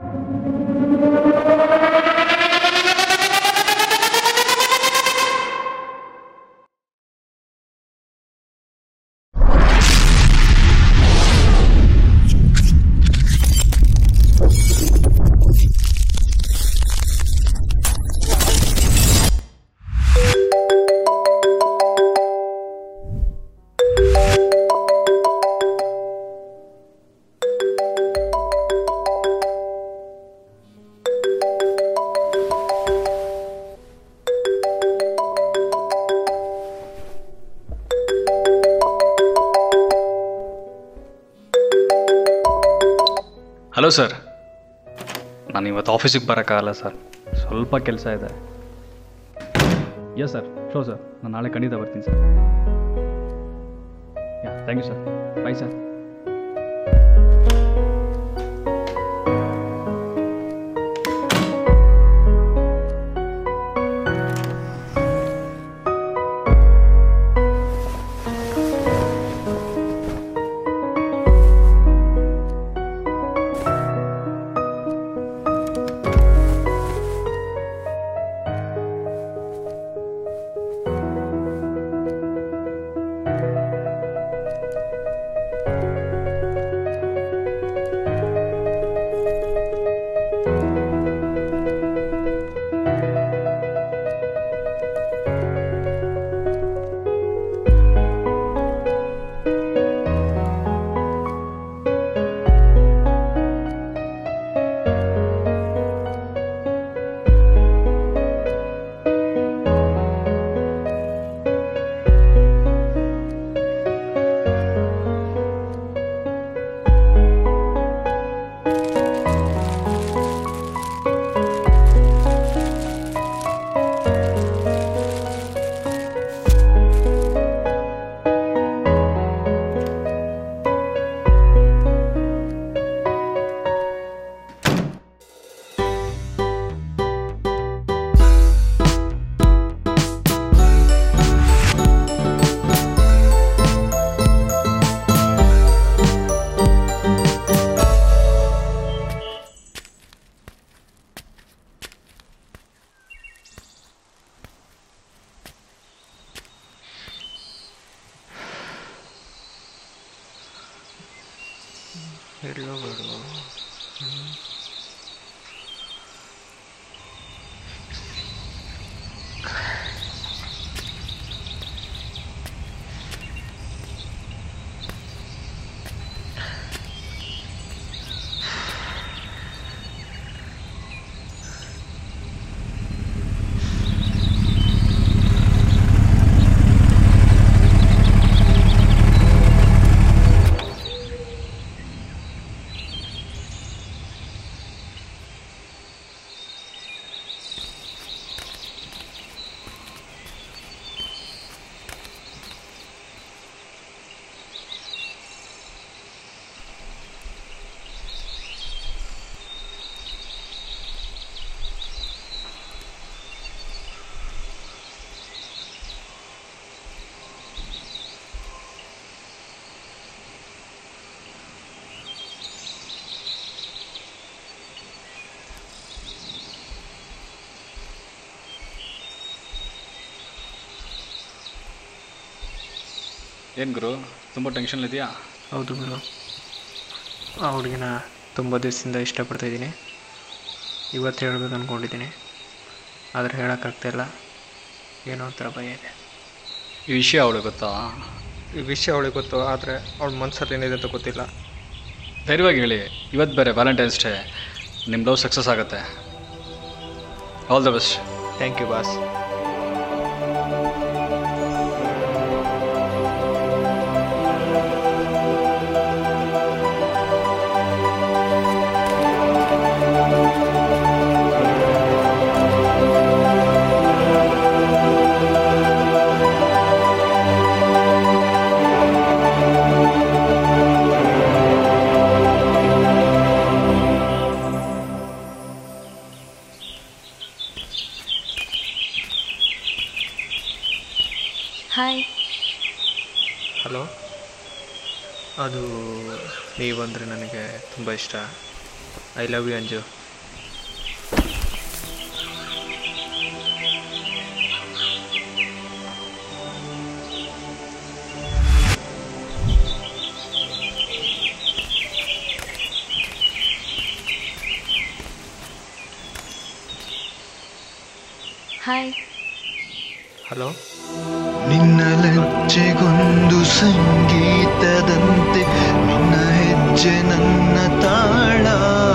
hello sir ನಾನು ಇವತ್ತು ಆಫೀಸಿಗೆ ಬರೋಕ್ಕಾಗಲ್ಲ ಸರ್ ಸ್ವಲ್ಪ ಕೆಲಸ ಇದೆ ಎಸ್ ಸರ್ ಶೋ ಸರ್ ನಾನು ನಾಳೆ ಖಂಡಿತ ಬರ್ತೀನಿ sir yeah thank you sir bye sir ಎಲ್ಲೋ ಬೇಡ ಏನು ಗುರು ತುಂಬ ಟೆನ್ಷನ್ ಇದೆಯಾ ಹೌದು ಗುರು ಆ ಹುಡುಗಿನ ತುಂಬ ದಿವಸದಿಂದ ಇಷ್ಟಪಡ್ತಾ ಇದ್ದೀನಿ ಇವತ್ತು ಹೇಳ್ಬೇಕು ಅಂದ್ಕೊಂಡಿದ್ದೀನಿ ಆದರೆ ಹೇಳೋಕ್ಕಾಗ್ತಾಯಿಲ್ಲ ಏನೋ ಒಂಥರ ಭಯ ಇದೆ ಈ ವಿಷಯ ಅವಳಿಗೆ ಗೊತ್ತಾ ಈ ವಿಷಯ ಅವಳಿಗೆ ಗೊತ್ತು ಆದರೆ ಅವಳ ಮನಸ್ಸಲ್ಲಿ ಏನಿದೆ ಅಂತ ಗೊತ್ತಿಲ್ಲ ಧೈರ್ಯವಾಗಿ ಹೇಳಿ ಇವತ್ತು ಬೇರೆ ವ್ಯಾಲೆಂಟೈನ್ಸ್ ಡೇ ನಿಮ್ಮ ಲವ್ ಸಕ್ಸಸ್ ಆಗುತ್ತೆ all the best thank you boss hi hello ಅದು ನೀವಂದರೆ ನನಗೆ ತುಂಬ ಇಷ್ಟ I love you Anju hi hello ನಿನ್ನ ಲಜ್ಜೆಗೊಂದು ಸಂಗೀತದಂತೆ ನಿನ್ನ ಹೆಜ್ಜೆ ನನ್ನ ತಾಳ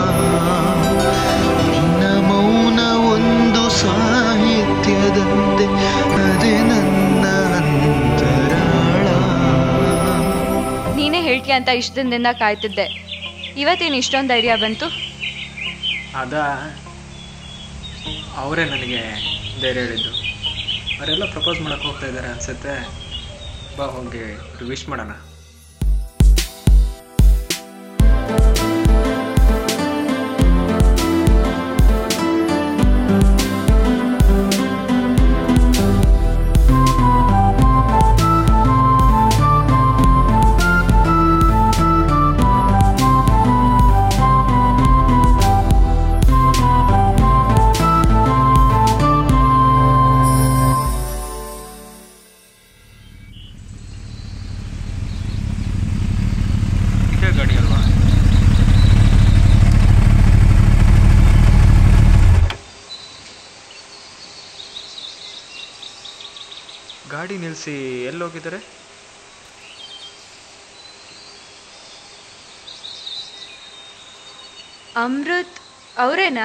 ನಿನ್ನ ಮೌನ ಒಂದು ಸಾಹಿತ್ಯದಂತೆ ಅದೇ ನನ್ನ ಅಂತರಾಳ ನೀನೇ ಹೇಳ್ತೀಯ ಅಂತ ಇಷ್ಟು ದಿನದಿಂದ ಕಾಯ್ತಿದ್ದೆ ಇವತ್ತೇನು ಇಷ್ಟೊಂದು ಧೈರ್ಯ ಬಂತು ಅದ ಅವರೇ ನನಗೆ ಧೈರ್ಯ ಹೇಳಿದ್ದು ಅವರೆಲ್ಲ ಪ್ರಪೋಸ್ ಮಾಡಕ್ಕೆ ಹೋಗ್ತಾ ಇದ್ದಾರೆ ಅನ್ಸುತ್ತೆ ಬಾ ಹೋಗಿ ವಿಶ್ ಮಾಡೋಣ ಇದೇ ಗಾಡಿ ಅಲ್ವಾ ಗಾಡಿ ನಿಲ್ಲಿಸಿ ಎಲ್ಲಿ ಹೋಗಿದ್ದಾರೆ ಅಮೃತ್ ಅವರೇನಾ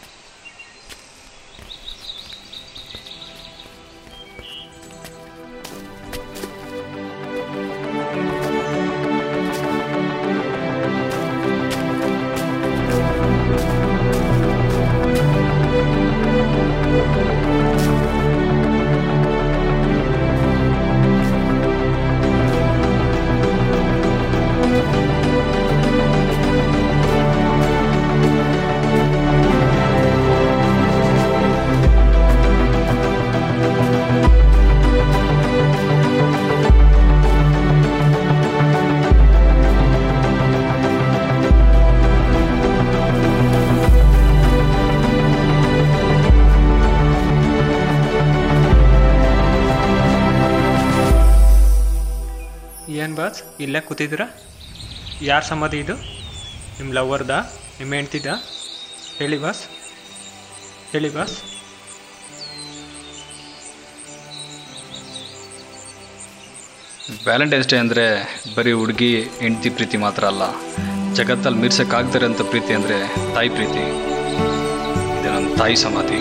ಏನು ಬಾಸ್ ಇಲ್ಲೇ ಕೂತಿದ್ದೀರಾ ಯಾರ ಸಮಾಧಿ ಇದು ನಿಮ್ಮ ಲವ್ವರ್ದ ನಿಮ್ಮ ಹೆಂಡ್ತಿದ್ದ ಹೇಳಿ ಬಾಸ್ ಹೇಳಿ ಬಾಸ್ ವ್ಯಾಲೆಂಟೈನ್ಸ್ ಡೇ ಅಂದರೆ ಬರೀ ಹುಡುಗಿ ಹೆಂಡ್ತಿ ಪ್ರೀತಿ ಮಾತ್ರ ಅಲ್ಲ ಜಗತ್ತಲ್ಲಿ ಮೀರ್ಸಕ್ಕಾಗ್ದಿರೋಂಥ ಪ್ರೀತಿ ಅಂದರೆ ತಾಯಿ ಪ್ರೀತಿ ಇದು ನನ್ನ ತಾಯಿ ಸಮಾಧಿ